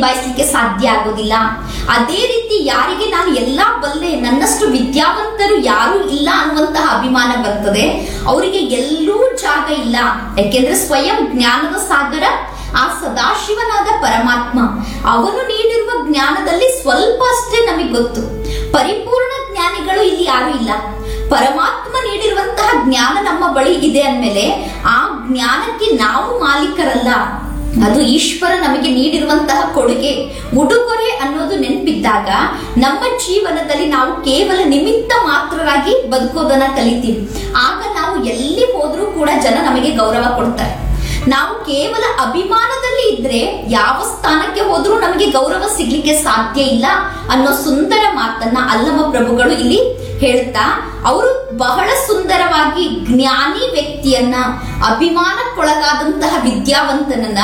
ನಿಭಾಯಿಸಲಿಕ್ಕೆ ಸಾಧ್ಯ ಆಗೋದಿಲ್ಲ ಅದೇ ರೀತಿ ಯಾರಿಗೆ ನಾನು ಎಲ್ಲಾ ಬಲ್ಲೆ ನನ್ನಷ್ಟು ವಿದ್ಯಾವಂತರು ಯಾರು ಇಲ್ಲ ಅನ್ನುವಂತಹ ಅಭಿಮಾನ ಬರ್ತದೆ ಅವರಿಗೆ ಎಲ್ಲೂ ಜಾಗ ಇಲ್ಲ ಯಾಕೆಂದ್ರೆ ಸ್ವಯಂ ಜ್ಞಾನದ ಸಾಗರ ಆ ಸದಾಶಿವನಾದ ಪರಮಾತ್ಮ ಅವನು ನೀಡಿರುವ ಜ್ಞಾನದಲ್ಲಿ ಸ್ವಲ್ಪ ಅಷ್ಟೇ ನಮಗೆ ಗೊತ್ತು ಪರಿಪೂರ್ಣ ಜ್ಞಾನಿಗಳು ಇಲ್ಲಿ ಯಾರು ಇಲ್ಲ ಪರಮಾತ್ಮ ನೀಡಿರುವಂತಹ ಜ್ಞಾನ ನಮ್ಮ ಬಳಿ ಇದೆ ಅಂದ್ಮೇಲೆ ಆ ಜ್ಞಾನಕ್ಕೆ ನಾವು ಮಾಲೀಕರಲ್ಲ ಅದು ಈಶ್ವರ ನಮಗೆ ನೀಡಿರುವಂತಹ ಕೊಡುಗೆ ಉಡುಗೊರೆ ಅನ್ನೋದು ನೆನಪಿದ್ದಾಗ ನಮ್ಮ ಜೀವನದಲ್ಲಿ ನಾವು ಕೇವಲ ನಿಮಿತ್ತ ಮಾತ್ರರಾಗಿ ಬದುಕೋದನ್ನ ಕಲಿತೀವಿ ಆಗ ನಾವು ಎಲ್ಲಿ ಹೋದ್ರೂ ಕೂಡ ಜನ ನಮಗೆ ಗೌರವ ಕೊಡ್ತಾರೆ ನಾವು ಕೇವಲ ಅಭಿಮಾನದಲ್ಲಿ ಇದ್ರೆ ಯಾವ ಸ್ಥಾನಕ್ಕೆ ಹೋದ್ರೂ ನಮಗೆ ಗೌರವ ಸಿಗ್ಲಿಕ್ಕೆ ಸಾಧ್ಯ ಇಲ್ಲ ಅನ್ನೋ ಸುಂದರ ಮಾತನ್ನ ಅಲ್ಲಮ ಪ್ರಭುಗಳು ಇಲ್ಲಿ ಹೇಳ್ತಾ ಅವರು ಬಹಳ ಸುಂದರವಾಗಿ ಜ್ಞಾನಿ ವ್ಯಕ್ತಿಯನ್ನ ಅಭಿಮಾನಕ್ಕೊಳಗಾದಂತಹ ವಿದ್ಯಾವಂತನನ್ನ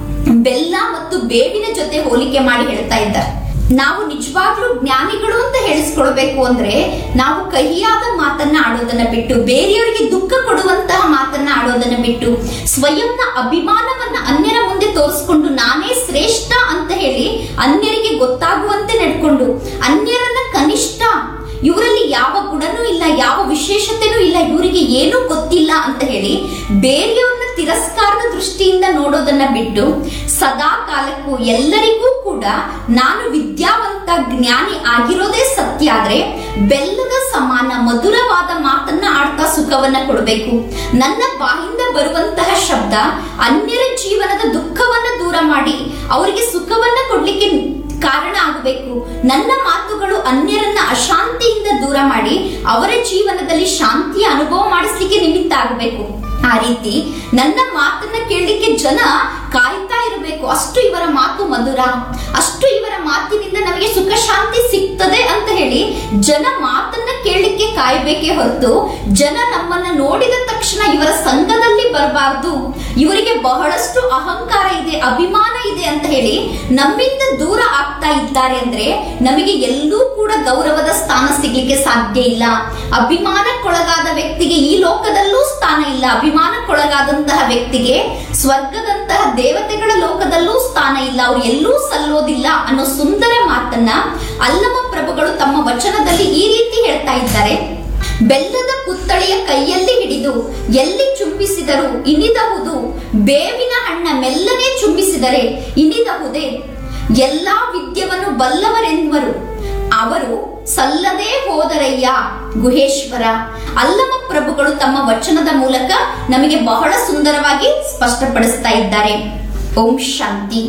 ಬೆಲ್ಲ ಮತ್ತು ಬೇವಿನ ಜೊತೆ ಹೋಲಿಕೆ ಮಾಡಿ ಹೇಳ್ತಾ ಇದ್ದಾರೆ ನಾವು ನಿಜವಾಗ್ಲೂ ಜ್ಞಾನಿಗಳು ಅಂತ ಹೇಳಿಸ್ಕೊಳ್ಬೇಕು ಅಂದ್ರೆ ನಾವು ಕಹಿಯಾದ ಮಾತನ್ನ ಆಡೋದನ್ನ ಬಿಟ್ಟು ಬೇರೆಯವರಿಗೆ ದುಃಖ ಕೊಡುವಂತಹ ಮಾತನ್ನ ಆಡೋದನ್ನ ಬಿಟ್ಟು ಸ್ವಯಂನ ಅಭಿಮಾನವನ್ನ ಅನ್ಯರ ಮುಂದೆ ತೋರಿಸ್ಕೊಂಡು ನಾನೇ ಶ್ರೇಷ್ಠ ಅಂತ ಹೇಳಿ ಅನ್ಯರಿಗೆ ಗೊತ್ತಾಗುವಂತೆ ನಡ್ಕೊಂಡು ಅನ್ಯರನ್ನ ಕನಿಷ್ಠ ಇವರಲ್ಲಿ ಯಾವ ಗುಣನೂ ಇಲ್ಲ ಯಾವ ವಿಶೇಷತೆನೂ ಇಲ್ಲ ಇವರಿಗೆ ಏನೂ ಗೊತ್ತಿಲ್ಲ ಅಂತ ಹೇಳಿ ಬೇರೆಯವ್ರನ್ನ ತಿರಸ್ಕಾರದ ದೃಷ್ಟಿಯಿಂದ ನೋಡೋದನ್ನ ಬಿಟ್ಟು ಸದಾ ಕಾಲಕ್ಕೂ ಎಲ್ಲರಿಗೂ ಕೂಡ ನಾನು ವಿದ್ಯಾವಂತ ಜ್ಞಾನಿ ಆಗಿರೋದೇ ಸತ್ಯ ಆದ್ರೆ ಬೆಲ್ಲದ ಸಮಾನ ಮಧುರವಾದ ಮಾತನ್ನ ಆಡ್ತಾ ಸುಖವನ್ನ ಕೊಡಬೇಕು ನನ್ನ ಬಾಯಿಂದ ಬರುವಂತಹ ಶಬ್ದ ಅನ್ಯರ ಜೀವನದ ದುಃಖವನ್ನ ದೂರ ಮಾಡಿ ಅವರಿಗೆ ಸುಖವನ್ನ ಕೊಡ್ಲಿಕ್ಕೆ ಕಾರಣ ಆಗಬೇಕು ನನ್ನ ಮಾತುಗಳು ಅನ್ಯರನ್ನ ಅಶಾಂತಿಯಿಂದ ದೂರ ಮಾಡಿ ಅವರ ಜೀವನದಲ್ಲಿ ಶಾಂತಿಯ ಅನುಭವ ಮಾಡಿಸ್ಲಿಕ್ಕೆ ನಿಮಿತ್ತ ಆಗಬೇಕು ಆ ರೀತಿ ನನ್ನ ಮಾತನ್ನ ಕೇಳಲಿಕ್ಕೆ ಜನ ಕಾಯ್ತಾ ಇರಬೇಕು ಅಷ್ಟು ಇವರ ಮಾತು ಮಧುರ ಅಷ್ಟು ಇವರ ಮಾತಿನಿಂದ ನಮಗೆ ಸುಖ ಶಾಂತಿ ಸಿಗ್ತದೆ ಅಂತ ಹೇಳಿ ಜನ ಮಾತನ್ನ ಕೇಳಲಿಕ್ಕೆ ಕಾಯ್ಬೇಕೇ ಹೊರತು ಜನ ನಮ್ಮನ್ನ ನೋಡಿದ ತಕ್ಷಣ ಇವರ ಸಂಘದಲ್ಲಿ ಬರಬಾರ್ದು ಇವರಿಗೆ ಬಹಳಷ್ಟು ಅಹಂಕಾರ ಇದೆ ಅಭಿಮಾನ ಇದೆ ಅಂತ ಹೇಳಿ ನಮ್ಮಿಂದ ದೂರ ಆಗ್ತಾ ಇದ್ದಾರೆ ಅಂದ್ರೆ ನಮಗೆ ಎಲ್ಲೂ ಕೂಡ ಗೌರವದ ಸ್ಥಾನ ಸಿಗ್ಲಿಕ್ಕೆ ಸಾಧ್ಯ ಇಲ್ಲ ಅಭಿಮಾನಕ್ಕೊಳಗಾದ ವ್ಯಕ್ತಿಗೆ ಈ ಲೋಕದಲ್ಲೂ ಸ್ಥಾನ ಇಲ್ಲ ಅಭಿಮಾನಕ್ಕೊಳಗಾದಂತಹ ವ್ಯಕ್ತಿಗೆ ಸ್ವರ್ಗದಂತಹ ದೇವತೆಗಳ ಲೋಕದಲ್ಲೂ ಸ್ಥಾನ ಇಲ್ಲ ಅವ್ರು ಎಲ್ಲೂ ಸಲ್ಲೋದಿಲ್ಲ ಅನ್ನೋ ಸುಂದರ ಮಾತನ್ನ ಅಲ್ಲಮ ಪ್ರಭುಗಳು ತಮ್ಮ ವಚನದಲ್ಲಿ ಈ ರೀತಿ ಹೇಳ್ತಾ ಇದ್ದಾರೆ ಬೆಲ್ಲದ ಪುತ್ತಳಿಯ ಕೈಯಲ್ಲಿ ಹಿಡಿದು ಎಲ್ಲಿ ಚುಂಬಿಸಿದರು ಇನಿದಹುದು ಬೇವಿನ ಹಣ್ಣ ಮೆಲ್ಲನೆ ಚುಂಬಿಸಿದರೆ ಇನಿದಹುದೇ ಎಲ್ಲಾ ವಿದ್ಯವನ್ನು ಬಲ್ಲವರೆನ್ನುವರು ಅವರು ಸಲ್ಲದೆ ಹೋದರಯ್ಯ ಗುಹೇಶ್ವರ ಅಲ್ಲಮ ಪ್ರಭುಗಳು ತಮ್ಮ ವಚನದ ಮೂಲಕ ನಮಗೆ ಬಹಳ ಸುಂದರವಾಗಿ ಸ್ಪಷ್ಟಪಡಿಸ್ತಾ ಇದ್ದಾರೆ ಓಂ ಶಾಂತಿ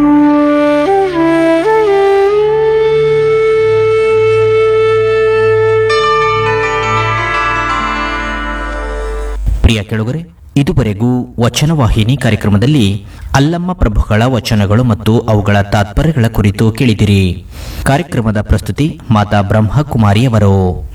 ಪ್ರಿಯ ಕೆಳಗರೆ ಇದುವರೆಗೂ ವಚನವಾಹಿನಿ ಕಾರ್ಯಕ್ರಮದಲ್ಲಿ ಅಲ್ಲಮ್ಮ ಪ್ರಭುಗಳ ವಚನಗಳು ಮತ್ತು ಅವುಗಳ ತಾತ್ಪರ್ಯಗಳ ಕುರಿತು ಕೇಳಿದಿರಿ ಕಾರ್ಯಕ್ರಮದ ಪ್ರಸ್ತುತಿ ಮಾತಾ ಬ್ರಹ್ಮಕುಮಾರಿಯವರು